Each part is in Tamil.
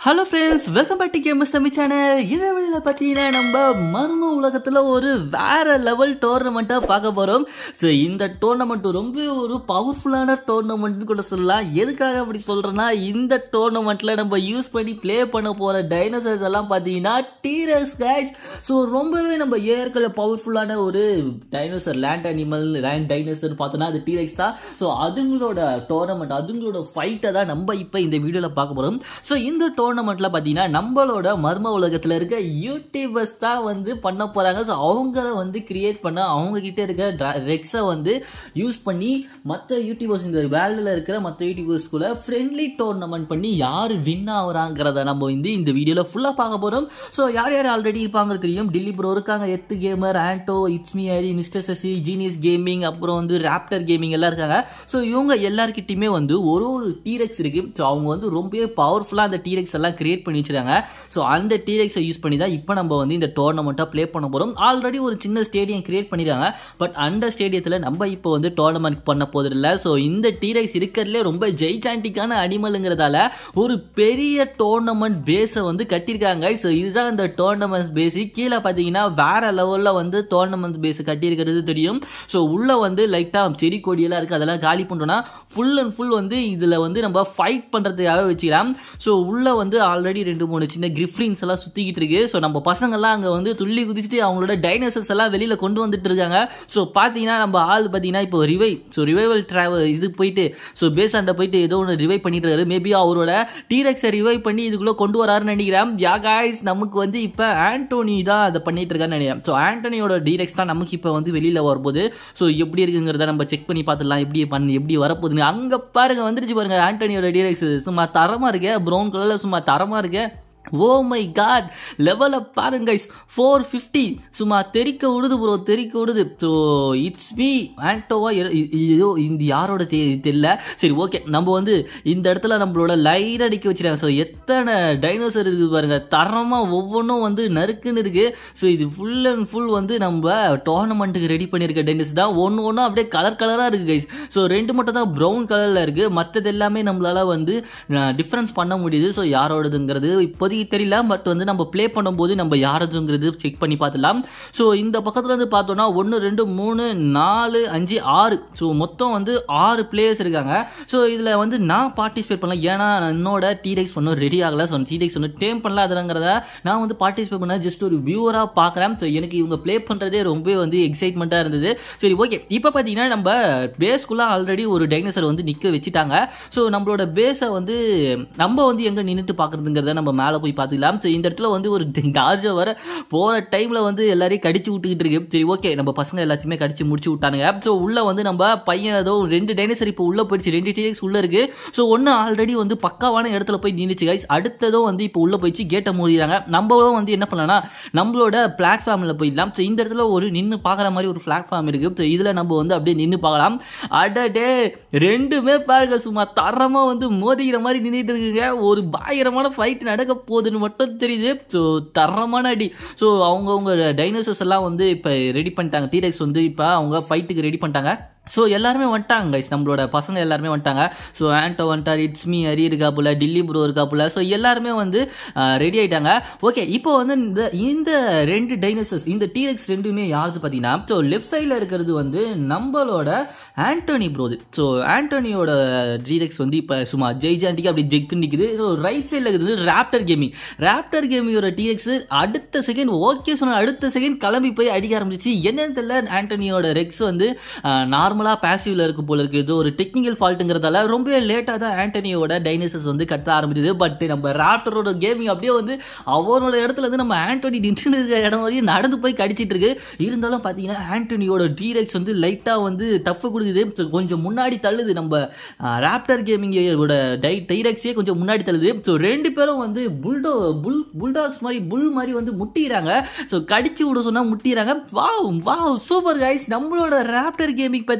hello friends welcome back to games Tamil channel இந்த வீடியோவில் பார்த்தீங்கன்னா நம்ம மர்ம உலகத்தில் ஒரு வேற லெவல் டோர்னமெண்ட்டாக பார்க்க போகிறோம் ஸோ இந்த டோர்னமெண்ட் ரொம்ப ஒரு பவர்ஃபுல்லான டோர்னமெண்ட்னு கூட சொல்லலாம் எதுக்காக அப்படி சொல்கிறேன்னா இந்த டோர்னமெண்ட்டில் நம்ம யூஸ் பண்ணி ப்ளே பண்ண போகிற டைனோசர்ஸ் எல்லாம் பார்த்தீங்கன்னா டீரஸ் கைஸ் ஸோ ரொம்பவே நம்ம ஏற்கனவே பவர்ஃபுல்லான ஒரு dinosaur land animal land dinosaur பார்த்தோன்னா அது டீரக்ஸ் தான் ஸோ அதுங்களோட டோர்னமெண்ட் அதுங்களோட ஃபைட்டை தான் நம்ம இப்போ இந்த வீடியோவில் பார்க்க போகிறோம் ஸோ இந்த டோர்னமெண்ட்டில் பார்த்தீங்கன்னா நம்மளோட மர்ம உலகத்தில் இருக்க யூடியூபர்ஸ் தான் வந்து பண்ண போகிறாங்க ஸோ அவங்கள வந்து கிரியேட் பண்ண அவங்க கிட்ட இருக்க ரெக்ஸை வந்து யூஸ் பண்ணி மற்ற யூடியூபர்ஸ் இந்த வேர்ல்டில் இருக்கிற மற்ற யூடியூபர்ஸ்குள்ள ஃப்ரெண்ட்லி டோர்னமெண்ட் பண்ணி யார் வின் ஆகுறாங்கிறத நம்ம வந்து இந்த வீடியோவில் ஃபுல்லாக பார்க்க போகிறோம் ஸோ யார் யார் ஆல்ரெடி இருப்பாங்க தெரியும் டில்லி ப்ரோ இருக்காங்க earth gamer Anto it's me Hari mister Sasi genius gaming அப்புறம் வந்து ராப்டர் கேமிங் எல்லாம் இருக்காங்க ஸோ இவங்க எல்லாருக்கிட்டையுமே வந்து ஒரு ஒரு டீரெக்ஸ் இருக்கு ஸோ அவங்க வந்து ரொம்பவே பவர்ஃபுல்லாக அந்த டீரெக்ஸ் எல்லாம் கிரியேட் பண்ணி வச்சிருக்காங்க ஸோ அந்த டீரெக்ஸை யூஸ் பண்ணி தான் இப்போ நம்ம வந்து இந்த டோர்னமெண்ட்டாக ப்ளே பண்ண போகிறோம் ஆல்ரெடி ஒரு சின்ன ஸ்டேடியம் கிரியேட் பண்ணிருக்காங்க பட் அந்த ஸ்டேடியத்தில் நம்ம இப்போ வந்து டோர்னமெண்ட் பண்ண போதில்லை ஸோ இந்த டீரெக்ஸ் இருக்கிறதுலே ரொம்ப ஜெய்சாண்டிக்கான அனிமலுங்கிறதால ஒரு பெரிய டோர்னமெண்ட் பேஸை வந்து கட்டியிருக்காங்க ஸோ இதுதான் இந்த டோர்னமெண்ட் பேஸு கீழே பார்த்தீங்கன்னா வேற லெவலில் வந்து டோர்னமெண்ட் பேஸ் கட்டியிருக்கிறது தெரியும் ஸோ உள்ள வந்து லைட்டாக செடி கொடியெல்லாம் இருக்குது அதெல்லாம் காலி பண்ணுறோன்னா ஃபுல் அண்ட் ஃபுல் வந்து இதில் வந்து நம்ம ஃபைட் பண்ணுறதுக்காக வச்சுக்கலாம் ஸோ உள்ள வந்து ஆல்ரெடி ரெண்டு மூணு சின்ன கிரிஃப்ரின்ஸ் எல்லாம் சுற்றிக்கிட்டு இருக்கு ஸோ நம்ம பசங்கள்லாம் அங்கே வந்து துள்ளி குதிச்சுட்டு அவங்களோட டைனோசர்ஸ் எல்லாம் வெளியில் கொண்டு வந்துட்டு இருக்காங்க ஸோ பார்த்தீங்கன்னா நம்ம ஆள் பார்த்தீங்கன்னா இப்போ ரிவை ஸோ ரிவைவல் ட்ராவல் இது போயிட்டு ஸோ பேஸ் ஆண்ட போயிட்டு ஏதோ ஒன்று ரிவைவ் பண்ணிட்டு இருக்காரு மேபி அவரோட டீரெக்ஸை ரிவைவ் பண்ணி இதுக்குள்ளே கொண்டு வராருன்னு நினைக்கிறேன் யா காய்ஸ் நமக்கு வந்து இப்போ ஆண்டோனி தான் அதை பண்ணிட்டு இருக்கான்னு நினைக்கிறேன் ஸோ ஆண்டோனியோட டீரெக்ஸ் தான் நமக்கு இப்போ வந்து வெளியில் வரும்போது ஸோ எப்படி இருக்குங்கிறத நம்ம செக் பண்ணி பார்த்துடலாம் எப்படி பண்ணி எப்படி வரப்போகுதுன்னு அங்கே பாருங்க வந்துருச்சு பாருங்க ஆண்டோனியோட டீரெக்ஸ் சும்மா தரமாக இருக்கு ப்ரௌன் கலரில் சும்மா தரமாக இருக்கு ஓ மை காட் லெவலை பாருங்க ஃபோர் ஃபிஃப்டி சும்மா தெறிக்க விடுது ப்ரோ தெறிக்க விடுது ஸோ இட்ஸ் மீ ஆண்டோவா ஏதோ இந்த யாரோட தெ தெரியல சரி ஓகே நம்ம வந்து இந்த இடத்துல நம்மளோட லைட் அடிக்க வச்சிருக்காங்க ஸோ எத்தனை டைனோசர் இருக்குது பாருங்க தரமாக ஒவ்வொன்றும் வந்து நறுக்குன்னு இருக்கு ஸோ இது ஃபுல் அண்ட் ஃபுல் வந்து நம்ம டோர்னமெண்ட்டுக்கு ரெடி பண்ணியிருக்க டைனோசர் தான் ஒன்று ஒன்றும் அப்படியே கலர் கலராக இருக்குது கைஸ் ஸோ ரெண்டு மட்டும் தான் ப்ரௌன் கலரில் இருக்குது மற்றது எல்லாமே நம்மளால வந்து டிஃப்ரென்ஸ் பண்ண முடியுது ஸோ யாரோடதுங்கிறது இப்போதைக்கு தெரியல பட் வந்து நம்ம ப்ளே பண்ணும்போது நம்ம யாரதுங்கிறது செக் பண்ணி பார்த்துலாம் ஸோ இந்த பக்கத்தில் இருந்து பார்த்தோன்னா ஒன்று ரெண்டு மூணு நாலு அஞ்சு ஆறு ஸோ மொத்தம் வந்து ஆறு பிளேயர்ஸ் இருக்காங்க ஸோ இதில் வந்து நான் பார்ட்டிசிபேட் பண்ணலாம் ஏன்னா என்னோட டீடெக்ஸ் ஒன்றும் ரெடி ஆகலை ஸோ டீடெக்ஸ் ஒன்றும் டேம் பண்ணல அதுங்கிறத நான் வந்து பார்ட்டிசிபேட் பண்ண ஜஸ்ட் ஒரு வியூவராக பார்க்குறேன் ஸோ எனக்கு இவங்க ப்ளே பண்ணுறதே ரொம்ப வந்து எக்ஸைட்மெண்ட்டாக இருந்தது சரி ஓகே இப்போ பார்த்தீங்கன்னா நம்ம பேஸ்க்குள்ளே ஆல்ரெடி ஒரு டைனோசர் வந்து நிற்க வச்சுட்டாங்க ஸோ நம்மளோட பேஸை வந்து நம்ம வந்து எங்கே நின்றுட்டு பார்க்குறதுங்கிறத நம்ம மேலே போய் பார்த்துக்கலாம் ஸோ இந்த இடத்துல வந்து ஒரு டார்ஜோ வர போகிற டைமில் வந்து எல்லாரையும் கடிச்சு விட்டுக்கிட்டு இருக்கு சரி ஓகே நம்ம பசங்க எல்லாத்தையுமே கடிச்சு முடிச்சு விட்டானுங்க ஸோ உள்ளே வந்து நம்ம பையன் ஏதோ ரெண்டு டைனோசர் இப்போ உள்ளே போயிடுச்சு ரெண்டு டீரெக்ஸ் உள்ளே இருக்கு ஸோ ஒன்று ஆல்ரெடி வந்து பக்காவான இடத்துல போய் நின்றுச்சு கைஸ் அடுத்ததும் வந்து இப்போ உள்ளே போயிடுச்சு கேட்டை மூடிறாங்க நம்மளும் வந்து என்ன பண்ணலாம்னா நம்மளோட பிளாட்ஃபார்மில் போயிடலாம் ஸோ இந்த இடத்துல ஒரு நின்று பார்க்குற மாதிரி ஒரு பிளாட்ஃபார்ம் இருக்கு ஸோ இதில் நம்ம வந்து அப்படியே நின்று பார்க்கலாம் அடடே ரெண்டுமே பாருங்க சும்மா தரமாக வந்து மோதிக்கிற மாதிரி நின்றுட்டு இருக்குங்க ஒரு பயங்கரமான ஃபைட் நடக்க போகுதுன்னு மட்டும் தெரியுது ஸோ தரமான அடி ஸோ அவங்கவுங்க டைனோசர்ஸ் எல்லாம் வந்து இப்போ ரெடி பண்ணிட்டாங்க டீரெக்ஸ் வந்து இப்போ அவங்க ஃபைட்டுக்கு ரெடி பண்ணிட்டாங்க ஸோ எல்லாருமே வந்துட்டாங்க கைஸ் நம்மளோட பசங்க எல்லாருமே வந்துட்டாங்க ஸோ ஆண்டோ வந்துட்டார் இட்ஸ் மீ ஹரி இருக்காப்புல டில்லி ப்ரோ இருக்காப்புல ஸோ எல்லாருமே வந்து ரெடி ஆகிட்டாங்க ஓகே இப்போ வந்து இந்த இந்த ரெண்டு டைனோசர்ஸ் இந்த டீரெக்ஸ் ரெண்டுமே யாருது பார்த்தீங்கன்னா ஸோ லெஃப்ட் சைடில் இருக்கிறது வந்து நம்மளோட ஆண்டோனி ப்ரோது ஸோ ஆண்டோனியோட டீரெக்ஸ் வந்து இப்போ சும்மா ஜெய்ஜாண்டிக்கு அப்படி ஜெக்கு நிற்குது ஸோ ரைட் சைடில் இருக்கிறது ராப்டர் கேமிங் ராப்டர் கேமிங்கோட டீரெக்ஸ் அடுத்த செகண்ட் ஓகே சொன்ன அடுத்த செகண்ட் கிளம்பி போய் அடிக்க ஆரம்பிச்சிச்சு என்னன்னு தெரியல ஆண்டோனியோட ரெக்ஸ் வந்து நார்மல் நார்மலாக பேசிவில் இருக்கு போல இருக்கு இது ஒரு டெக்னிக்கல் ஃபால்ட்டுங்கிறதால ரொம்ப லேட்டாக தான் ஆண்டனியோட டைனோசர்ஸ் வந்து கத்த ஆரம்பிச்சது பட் நம்ம ராப்டரோட கேமிங் அப்படியே வந்து அவரோட இடத்துல இருந்து நம்ம ஆண்டோனி நின்று இருக்கிற இடம் வரையும் நடந்து போய் கடிச்சிட்டு இருக்கு இருந்தாலும் பார்த்தீங்கன்னா ஆண்டனியோட டீரெக்ஸ் வந்து லைட்டாக வந்து டஃப் கொடுக்குது கொஞ்சம் முன்னாடி தள்ளுது நம்ம ராப்டர் கேமிங்கோட டை டைரெக்ஸே கொஞ்சம் முன்னாடி தள்ளுது ஸோ ரெண்டு பேரும் வந்து புல்டோ புல் புல்டாக்ஸ் மாதிரி புல் மாதிரி வந்து முட்டிக்கிறாங்க ஸோ கடிச்சு விட சொன்னால் முட்டிக்கிறாங்க வாவ் வாவ் சூப்பர் கைஸ் நம்மளோட ராப்டர் கேமிங் பற்றி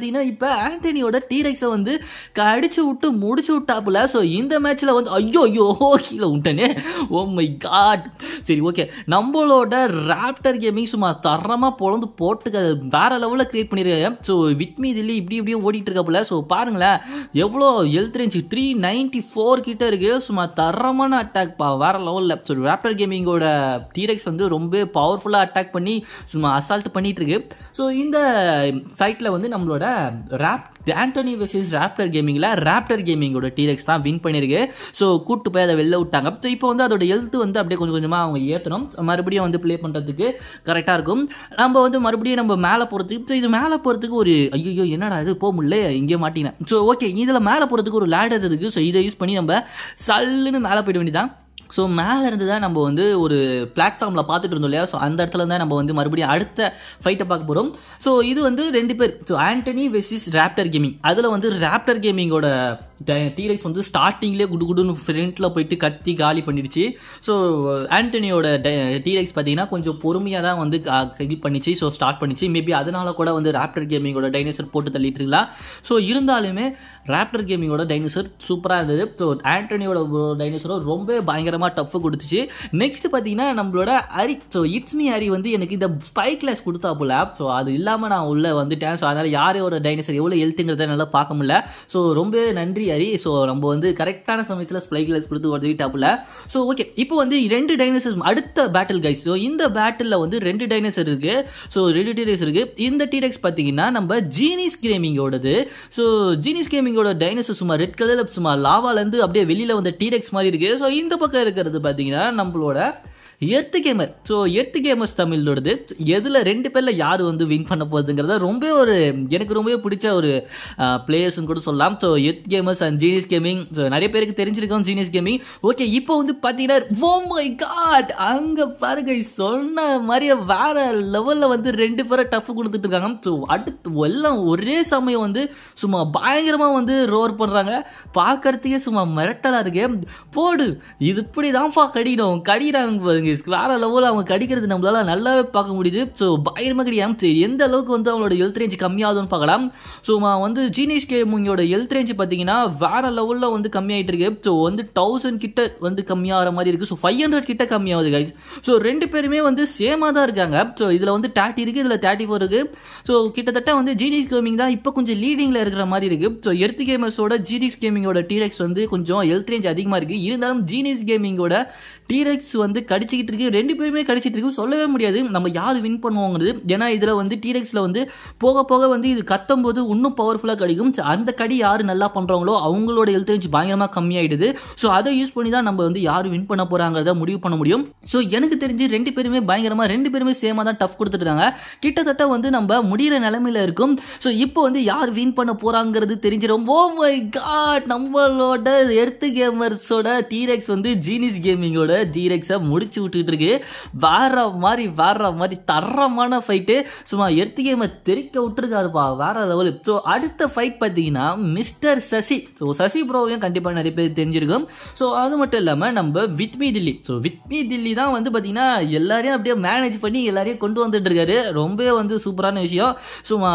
பார்த்தீங்கன்னா இப்போ ஆண்டனியோட டீரெக்ஸை வந்து கடிச்சு விட்டு முடிச்சு விட்டாப்புல ஸோ இந்த மேட்ச்சில் வந்து ஐயோ ஐயோ கீழே விட்டனே ஓ மை காட் சரி ஓகே நம்மளோட ராப்டர் கேமிங் சும்மா தரமாக பொழந்து போட்டு வேற லெவலில் கிரியேட் பண்ணிருக்காங்க ஸோ வித் மீ தில்லி இப்படி இப்படியும் ஓடிட்டு இருக்காப்புல ஸோ பாருங்களேன் எவ்வளோ health range three ninety four கிட்ட இருக்கு சும்மா தரமான அட்டாக் பா வேற லெவலில் ஸோ ராப்டர் கேமிங்கோட டீரெக்ஸ் வந்து ரொம்ப பவர்ஃபுல்லாக அட்டாக் பண்ணி சும்மா அசால்ட் பண்ணிட்டு இருக்கு ஸோ இந்த ஃபைட்டில் வந்து நம்மளோட ராப் ஆண்டோனி வெர்சஸ் ராப்டர் கேமிங்கில் ராப்டர் கேமிங்கோட டீரெக்ஸ் தான் வின் பண்ணியிருக்கு ஸோ கூட்டு போய் அதை வெளில விட்டாங்க ஸோ இப்போ வந்து அதோட ஹெல்த் வந்து அப்படியே கொஞ்சம் கொஞ்சமாக அவங்க ஏற்றணும் மறுபடியும் வந்து ப்ளே பண்ணுறதுக்கு கரெக்டாக இருக்கும் நம்ம வந்து மறுபடியும் நம்ம மேலே போகிறதுக்கு ஸோ இது மேலே போகிறதுக்கு ஒரு ஐயோ என்னடா இது போக முடியல இங்கே மாட்டினேன் ஸோ ஓகே இதில் மேலே போகிறதுக்கு ஒரு லேடர் இருக்குது ஸோ இதை யூஸ் பண்ணி நம்ம சல்லுன்னு மேலே போயிட வேண்டியதான் ஸோ மேலே இருந்து தான் நம்ம வந்து ஒரு பிளாட்ஃபார்மில் பார்த்துட்டு இருந்தோம் இல்லையா ஸோ அந்த இடத்துல தான் நம்ம வந்து மறுபடியும் அடுத்த ஃபைட்டை பார்க்க போகிறோம் ஸோ இது வந்து ரெண்டு பேர் so Antony versus raptor gaming அதில் வந்து ராப்டர் கேமிங்கோட டீரைஸ் வந்து ஸ்டார்டிங்லேயே குடு குடுன்னு ஃப்ரண்ட்டில் போயிட்டு கத்தி காலி பண்ணிடுச்சு ஸோ ஆண்டனியோட டீரைக்ஸ் பார்த்தீங்கன்னா கொஞ்சம் பொறுமையாக தான் வந்து இது பண்ணிச்சு ஸோ ஸ்டார்ட் பண்ணிச்சு மேபி அதனால கூட வந்து ராப்டர் கேமிங்கோட டைனோசர் போட்டு தள்ளிட்டு இருக்கலாம் ஸோ இருந்தாலுமே ராப்டர் கேமிங்கோட டைனோசர் சூப்பராக இருந்தது ஸோ ஆண்டனியோட டைனோசரும் ரொம்ப பயங்கரமாக டஃப் கொடுத்துச்சு நெக்ஸ்ட் பார்த்தீங்கன்னா நம்மளோட Hari so it's me Hari வந்து எனக்கு இந்த ஸ்பை கிளாஸ் கொடுத்தா போல ஸோ அது இல்லாமல் நான் உள்ளே வந்துட்டேன் ஸோ அதனால் யாரோட டைனோசர் எவ்வளோ ஹெல்த்துங்கிறத என்னால் பார்க்க முடியல ஸோ ரொம்ப நன்றி அரி ஸோ நம்ம வந்து கரெக்டான சமயத்தில் ஸ்பை கிளாஸ் கொடுத்து உதவிட்டாப்புல ஸோ ஓகே இப்போ வந்து ரெண்டு டைனோசர் அடுத்த பேட்டில் கைஸ் ஸோ இந்த பேட்டில் வந்து ரெண்டு டைனோசர் இருக்கு ஸோ ரெண்டு டீரெக்ஸ் இருக்கு இந்த டீரெக்ஸ் பார்த்தீங்கன்னா நம்ம ஜீனிஸ் கேமிங்கோடது ஸோ ஜீனிஸ் கேமிங்கோட டைனோசர் சும்மா ரெட் கலரில் சும்மா லாவாலேருந்து அப்படியே வெளியில் வந்த டீரெக்ஸ் மாதிரி இருக்கு ஸோ இந்த பக்கம் இருக்கிறது பார்த்தீங்கன்னா நம்மளோட earth gamer so earth gamers தமிழோடது எதில் ரெண்டு பேரில் யார் வந்து வின் பண்ண போகுதுங்கிறத ரொம்ப ஒரு எனக்கு ரொம்பவே பிடிச்ச ஒரு பிளேயர்ஸ்னு கூட சொல்லலாம் so earth gamers and genius gaming so நிறைய பேருக்கு தெரிஞ்சிருக்கோம் ஜீனியஸ் கேமிங் ஓகே இப்போ வந்து பார்த்தீங்கன்னா ஓ மை காட் அங்கே பாருங்க சொன்ன மாதிரியே வேற லெவலில் வந்து ரெண்டு பேரை டஃப் கொடுத்துட்டு இருக்காங்க ஸோ அடுத்து எல்லாம் ஒரே சமயம் வந்து சும்மா பயங்கரமாக வந்து ரோர் பண்ணுறாங்க பார்க்கறதுக்கே சும்மா மிரட்டலாக இருக்கு போடு இது இப்படி தான்ப்பா கடிக்கணும் கடிக்கிறாங்க பாருங்க வேற லெவலில் அவங்க கடிக்கிறது நம்மளால நல்லாவே பார்க்க முடியுது ஸோ பயங்கரமாக கிடையாது சரி எந்த அளவுக்கு வந்து அவங்களோட ஹெல்த் ரேஞ்ச் கம்மியாகுதுன்னு பார்க்கலாம் ஸோ வந்து ஜீனிஸ் கேமிங்கோட ஹெல்த் ரேஞ்ச் பார்த்தீங்கன்னா வேற லெவலில் வந்து கம்மியாயிட்டு இருக்கு ஸோ வந்து தௌசண்ட் கிட்ட வந்து கம்மியாகிற மாதிரி இருக்கு ஸோ ஃபைவ் ஹண்ட்ரட் கிட்ட கம்மியாகுது கைஸ் ஸோ ரெண்டு பேருமே வந்து சேமாக தான் இருக்காங்க ஸோ இதில் வந்து தேர்ட்டி இருக்கு இதில் தேர்ட்டி ஃபோர் இருக்கு ஸோ கிட்டத்தட்ட வந்து ஜீனிஸ் கேமிங் தான் இப்போ கொஞ்சம் லீடிங்கில் இருக்கிற மாதிரி இருக்கு ஸோ எர்த் கேமர்ஸோட ஜீனிஸ் கேமிங்கோட டீரெக்ஸ் வந்து கொஞ்சம் ஹெல்த் ரேஞ்ச் அதிகமாக இருக்கு இருந்தாலும் ஜீனிஸ் கேமிங்கோட டீரெக்ஸ் வந்து கடிச்சிக்கிட்டு இருக்கு ரெண்டு பேருமே கடிச்சிட்டு இருக்கு சொல்லவே முடியாது நம்ம யார் வின் பண்ணுவோங்கிறது ஏன்னா இதில் வந்து டீரெக்ஸில் வந்து போக போக வந்து இது கத்தும் போது இன்னும் பவர்ஃபுல்லாக கடிக்கும் அந்த கடி யார் நல்லா பண்ணுறாங்களோ அவங்களோட ஹெல்த் ரேஞ்ச் பயங்கரமாக கம்மியாயிடுது ஸோ அதை யூஸ் பண்ணி தான் நம்ம வந்து யார் வின் பண்ண போகிறாங்கிறத முடிவு பண்ண முடியும் ஸோ எனக்கு தெரிஞ்சு ரெண்டு பேருமே பயங்கரமாக ரெண்டு பேருமே சேமாக தான் டஃப் கொடுத்துருக்காங்க கிட்டத்தட்ட வந்து நம்ம முடிகிற நிலைமையில இருக்கும் ஸோ இப்போ வந்து யார் வின் பண்ண போகிறாங்கிறது தெரிஞ்சிடும் ஓ மை காட் நம்மளோட எர்த்து கேமர்ஸோட டீரெக்ஸ் வந்து ஜீனிஸ் கேமிங்கோட டீரெக்ஸை முடிச்சு விட்டுட்டு இருக்கு வேற மாதிரி வேற மாதிரி தரமான ஃபைட்டு சும்மா எர்த்து கேமை தெரிக்க விட்டுருக்காருப்பா வேற லெவலு ஸோ அடுத்த ஃபைட் பார்த்தீங்கன்னா மிஸ்டர் சசி ஸோ சசி ப்ரோவையும் கண்டிப்பாக நிறைய பேர் தெரிஞ்சிருக்கும் ஸோ அது மட்டும் இல்லாமல் நம்ம with me Dilli so with me Dilli தான் வந்து பார்த்தீங்கன்னா எல்லாரையும் அப்படியே மேனேஜ் பண்ணி எல்லாரையும் கொண்டு வந்துட்டு இருக்காரு ரொம்பவே வந்து சூப்பரான விஷயம் சும்மா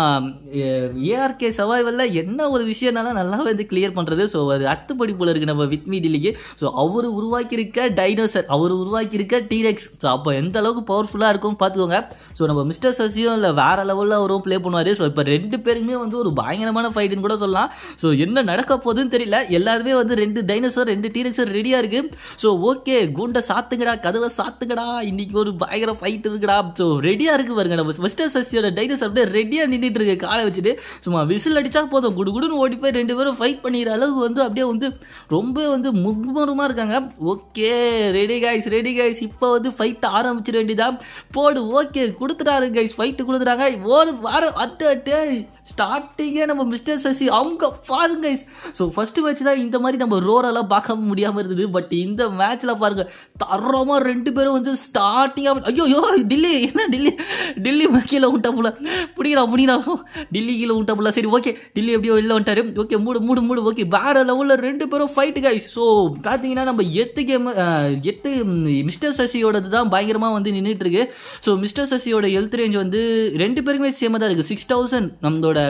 ஏஆர்கே சவாய்வலில் என்ன ஒரு விஷயம்னாலும் நல்லா வந்து கிளியர் பண்ணுறது ஸோ அது அத்துப்படி போல இருக்கு நம்ம வித்மி தில்லிக்கு ஸோ அவர் உருவாக்கியிருக்க டைனோசர் அவர் உருவாக்கியிருக்க டீரெக்ஸ் ஸோ அப்போ எந்த அளவுக்கு பவர்ஃபுல்லாக இருக்கும் பார்த்துக்கோங்க ஸோ நம்ம மிஸ்டர் சசியும் இல்லை வேற லெவலில் அவரும் ப்ளே பண்ணுவார் ஸோ இப்போ ரெண்டு பேருமே வந்து ஒரு பயங்கரமான ஃபைட்டுன்னு கூட சொல்லலாம் ஸோ என்ன நடக்க போகுதுன்னு தெரியல எல்லாருமே வந்து ரெண்டு டைனோசர் ரெண்டு டீரெக்ஸர் ரெடியாக இருக்கு ஸோ ஓகே குண்டை சாத்துங்கடா கதவை சாத்துங்கடா இன்னைக்கு ஒரு பயங்கர ஃபைட் இருக்குடா ஸோ ரெடியாக இருக்கு பாருங்க நம்ம மிஸ்டர் சசியோட டைனோசர் அப்படியே ரெடியாக நின்றுட்டு இருக்கு காலை வச்சுட்டு சும்மா விசில் அடிச்சா போதும் குடு குடுன்னு ஓடி போய் ரெண்டு பேரும் ஃபைட் பண்ணிடுற அளவுக்கு வந்து அப்படியே வந்து ரொம்ப வந்து மும்முரமாக இருக்காங்க okay ready guys ready guys இப்போ வந்து ஃபைட் ஆரம்பிச்சிட வேண்டியதான் போடு ஓகே கொடுத்துட்டாரு கைஸ் ஃபைட்டு கொடுத்துட்டாங்க ஓடு வார அட்டு அட்டு ஸ்டார்டிங்கே நம்ம மிஸ்டர் சசி அவங்க பாருங்க கைஸ் ஸோ ஃபர்ஸ்ட் மேட்ச் தான் இந்த மாதிரி நம்ம ரோரெல்லாம் பார்க்க முடியாமல் இருந்தது பட் இந்த மேட்ச்சில் பாருங்க தரமாக ரெண்டு பேரும் வந்து ஸ்டார்டிங்காக ஐயோ ஐயோ டில்லி என்ன டில்லி டில்லி கீழே விட்டாப்புல பிடிக்கிறா பிடிக்கிறா டில்லி கீழே விட்டாப்புல சரி ஓகே டில்லி எப்படியோ வெளில வந்துட்டாரு ஓகே மூடு மூடு மூடு ஓகே வேற லெவலில் ரெண்டு பேரும் ஃபைட் கைஸ் ஸோ பார்த்தீங்கன்னா நம்ம எத்து கேம் எத்து மிஸ்டர் சசியோடது தான் பயங்கரமாக வந்து நின்றுட்டு இருக்கு ஸோ மிஸ்டர் சசியோட ஹெல்த் ரேஞ்ச் வந்து ரெண்டு பேருக்குமே சேமாக தான் இருக்குது சிக்ஸ் தௌசண்ட் நம்மளோட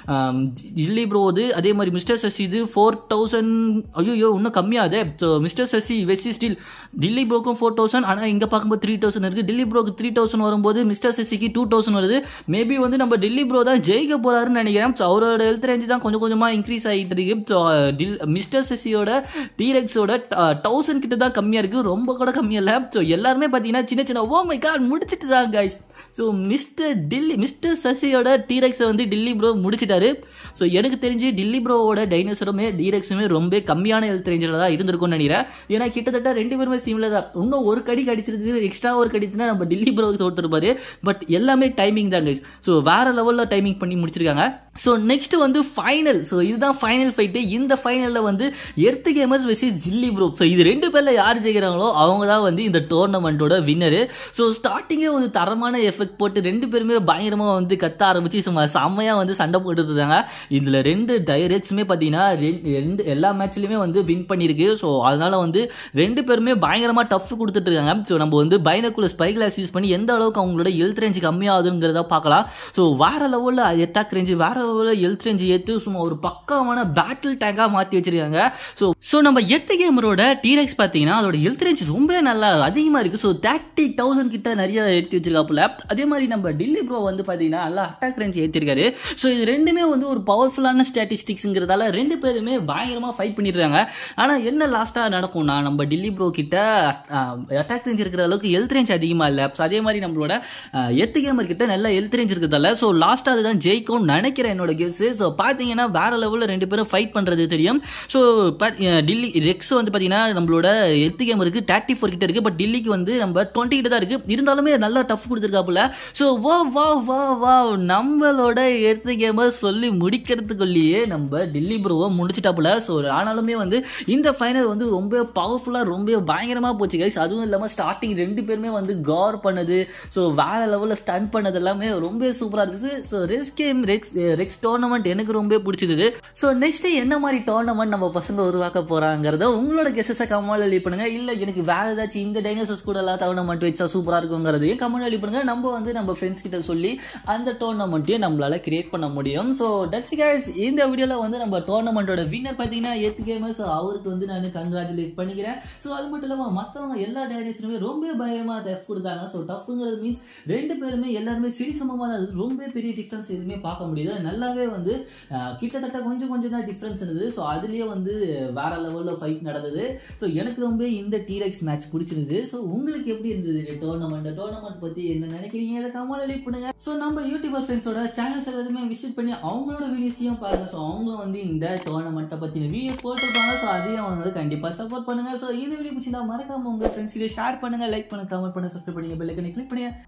டில்லி ப்ரோ இது அதே மாதிரி மிஸ்டர் சசி இது ஃபோர் தௌசண்ட் ஐயோ இன்னும் கம்மியாகுது ஸோ மிஸ்டர் சசி வெஸ்டி ஸ்டில் டில்லி ப்ரோக்கும் ஃபோர் தௌசண்ட் ஆனால் இங்கே பார்க்கும்போது த்ரீ தௌசண்ட் இருக்குது டில்லி ப்ரோக்கு த்ரீ தௌசண்ட் வரும்போது மிஸ்டர் சசிக்கு டூ தௌசண்ட் வருது மேபி வந்து நம்ம டில்லி ப்ரோ தான் ஜெயிக்க போறாருன்னு நினைக்கிறேன் ஸோ அவரோட ஹெல்த் ரேஞ்சு தான் கொஞ்சம் கொஞ்சமாக இன்க்ரீஸ் ஆகிட்டு இருக்கு ஸோ டில் மிஸ்டர் சசியோட டீரெக்ஸோட தௌசண்ட் கிட்ட தான் கம்மியாக இருக்குது ரொம்ப கூட கம்மியாக இல்லை ஸோ எல்லாருமே பார்த்தீங்கன்னா சின்ன சின்ன ஓ மை காட் முடிச்சிட்டு தான் guys so mister Dilli mister சசியோட டீரெக்ஸை வந்து டில்லி ப்ரோ முடிச்சிட்டாரு ஸோ எனக்கு தெரிஞ்சு டில்லி ப்ரோவோட டைனோசருமே டீரெக்ஸுமே ரொம்ப கம்மியான ஹெல்த் ரேஞ்சில் தான் இருந்திருக்கும்னு நினைக்கிறேன் ஏன்னா கிட்டத்தட்ட ரெண்டு பேருமே சீமில் தான் இன்னும் ஒரு கடி கடிச்சிருக்கு எக்ஸ்ட்ரா ஒரு கடிச்சுன்னா நம்ம டில்லி ப்ரோவுக்கு தோற்றுருப்பாரு பட் எல்லாமே டைமிங் தான் கைஸ் ஸோ வேற லெவலில் டைமிங் பண்ணி முடிச்சிருக்காங்க ஸோ நெக்ஸ்ட் வந்து ஃபைனல் ஸோ இதுதான் ஃபைனல் ஃபைட்டு இந்த ஃபைனலில் வந்து earth gamers versus Dilli bro so இது ரெண்டு பேரில் யார் ஜெயிக்கிறாங்களோ அவங்க தான் வந்து இந்த டோர்னமெண்ட்டோட வின்னரு ஸோ ஸ்டார்டிங்கே ஒரு தரமான எஃபெக்ட் போட்டு ரெண்டு பேருமே பயங்கரமாக வந்து கத்த ஆரம்பிச்சு சும்மா செம்மையாக வந்து சண்டை போட்டுட்டு இருக்காங்க இதில் ரெண்டு டைரக்ட்ஸுமே பார்த்தீங்கன்னா ரெண்டு எல்லா மேட்ச்லையுமே வந்து வின் பண்ணியிருக்கு ஸோ அதனால வந்து ரெண்டு பேருமே பயங்கரமாக டஃப் கொடுத்துட்டு இருக்காங்க ஸோ நம்ம வந்து பைனக்குள்ள ஸ்பை கிளாஸ் யூஸ் பண்ணி எந்த அளவுக்கு அவங்களோட ஹெல்த் ரேஞ்ச் கம்மியாகுதுங்கிறத பார்க்கலாம் ஸோ வேற லெவலில் அட்டாக் ரேஞ்சு வேற லெவலில் ஹெல்த் ரேஞ்சு ஏற்று சும்மா ஒரு பக்கமான பேட்டில் டேங்காக மாற்றி வச்சிருக்காங்க ஸோ ஸோ நம்ம எர்த் கேமரோட டீரெக்ஸ் பார்த்தீங்கன்னா அதோட ஹெல்த் ரேஞ்ச் ரொம்ப நல்லா அதிகமாக இருக்குது ஸோ தேர்ட்டி தௌசண்ட் கிட்ட நிறைய ஏற்றி வச்சிருக்காப்புல அதே மாதிரி நம்ம டில்லி ப்ரோ வந்து பார்த்தீங்கன்னா நல்லா அட்டாக் ரேஞ்ச் ஏற்றிருக்காரு ஸோ இது ரெண்டுமே வந்து ஒரு பவர்ஃபுல்லான ஸ்டாட்டிஸ்டிக்ஸுங்கிறதால ரெண்டு பேருமே பயங்கரமாக ஃபைட் பண்ணிடுறாங்க ஆனால் என்ன லாஸ்ட்டாக நடக்கும்னா நம்ம டில்லி ப்ரோ கிட்ட அட்டாக் ரேஞ்ச் இருக்கிற அளவுக்கு ஹெல்த் ரேஞ்ச் அதிகமாக இல்லை ஸோ அதே மாதிரி நம்மளோட எத்து கேமர் கிட்ட நல்ல ஹெல்த் ரேஞ்ச் இருக்கிறதால ஸோ லாஸ்ட்டாக அதுதான் ஜெயிக்கும்னு நினைக்கிறேன் என்னோட கெஸ் ஸோ பார்த்தீங்கன்னா வேற லெவலில் ரெண்டு பேரும் ஃபைட் பண்ணுறது தெரியும் ஸோ டில்லி ரெக்ஸ் வந்து பார்த்தீங்கன்னா நம்மளோட எத்து கேமருக்கு தேர்ட்டி ஃபோர் கிட்ட இருக்கு பட் டில்லிக்கு வந்து நம்ம டுவெண்ட்டி கிட்ட தான் இருக்கு இருந்தாலுமே நல்லா டஃப் கொடுத்துருக்காப்புல ஸோ வா வா வா வா நம்மளோட எர்த்து கேமர் சொல்லி முடிக்கிறதுக்குள்ளேயே நம்ம டில்லி ப்ரோவை முடிச்சிட்டாப்புல ஸோ ஆனாலுமே வந்து இந்த ஃபைனல் வந்து ரொம்ப பவர்ஃபுல்லாக ரொம்ப பயங்கரமாக போச்சு கைஸ் அதுவும் இல்லாமல் ஸ்டார்டிங் ரெண்டு பேருமே வந்து கார் பண்ணது ஸோ வேற லெவலில் ஸ்டன் பண்ணது எல்லாமே ரொம்ப சூப்பராக இருந்துச்சு so rex game rex rex tournament எனக்கு ரொம்ப பிடிச்சிருது ஸோ நெக்ஸ்ட் என்ன மாதிரி டோர்னமெண்ட் நம்ம பசங்க உருவாக்க போறாங்கிறத உங்களோட கெஸஸை கமெண்ட் எழுதி பண்ணுங்க இல்லை எனக்கு வேற ஏதாச்சும் இந்த டைனோசர்ஸ் கூட எல்லாம் டோர்னமெண்ட் வச்சா சூப்பராக இருக்குங்கிறதையும் கமெண்ட் எழுதி பண்ணுங்க நம்ம வந்து நம்ம ஃப்ரெண்ட்ஸ் கிட்ட சொல்லி அந்த டோர்னமெண்ட்டையும் நம்மளால கிரியேட் பண்ண முடியும் ஸோ டட்ஸ் கைஸ் இந்த வீடியோவில் வந்து நம்ம டோர்னமெண்ட்டோட வின்னர் பார்த்தீங்கன்னா எத்து கேமர்ஸ் அவருக்கு வந்து நான் கங்க்ராச்சுலேட் பண்ணிக்கிறேன் ஸோ அது மட்டும் இல்லாமல் மற்றவங்க எல்லா டைரக்ஷனுமே ரொம்ப பயங்கரமாக டஃப் கொடுத்தாங்க ஸோ டஃப்ங்கிறது மீன்ஸ் ரெண்டு பேருமே எல்லாருமே சரி சமமாக ரொம்ப பெரிய டிஃப்ரென்ஸ் எதுவுமே பார்க்க முடியுது நல்லாவே வந்து அஹ், கிட்டத்தட்ட கொஞ்சம் கொஞ்சம் தான் டிஃப்ரென்ஸ் இருந்தது ஸோ அதுலேயே வந்து வேற லெவலில் ஃபைட் நடந்தது ஸோ எனக்கு ரொம்ப இந்த டீரெக்ஸ் மேட்ச் பிடிச்சிருந்தது ஸோ உங்களுக்கு எப்படி இருந்தது டோர்னமெண்ட் டோர்னமெண்ட் பற்றி என்ன நினைக்கிறீங்க இதை கமெண்ட் எழுதி பண்ணுங்க ஸோ நம்ம யூடியூபர் ஃப்ரெண்ட்ஸோட சேனல்ஸ் எல்லாத்தையுமே விசிட் பண்ணி அவங்களோட வீடியோஸையும் பாருங்க ஸோ அவங்க வந்து இந்த டோர்னமெண்ட்டை பற்றின வீடியோஸ் போட்டிருப்பாங்க ஸோ அதையும் வந்து கண்டிப்பாக சப்போர்ட் பண்ணுங்க ஸோ இந்த வீடியோ பிடிச்சிருந்தா மறக்காம உங்க ஃப்ரெண்ட்ஸ் கிட்ட ஷேர் பண்ணுங்க லைக் பண்ணுங்க கமெண்ட் பண்ணுங்க சப்ஸ்கிரைப் பண்ணுங்க பெல்லைக்கனை கிளிக் பண்ணுங்க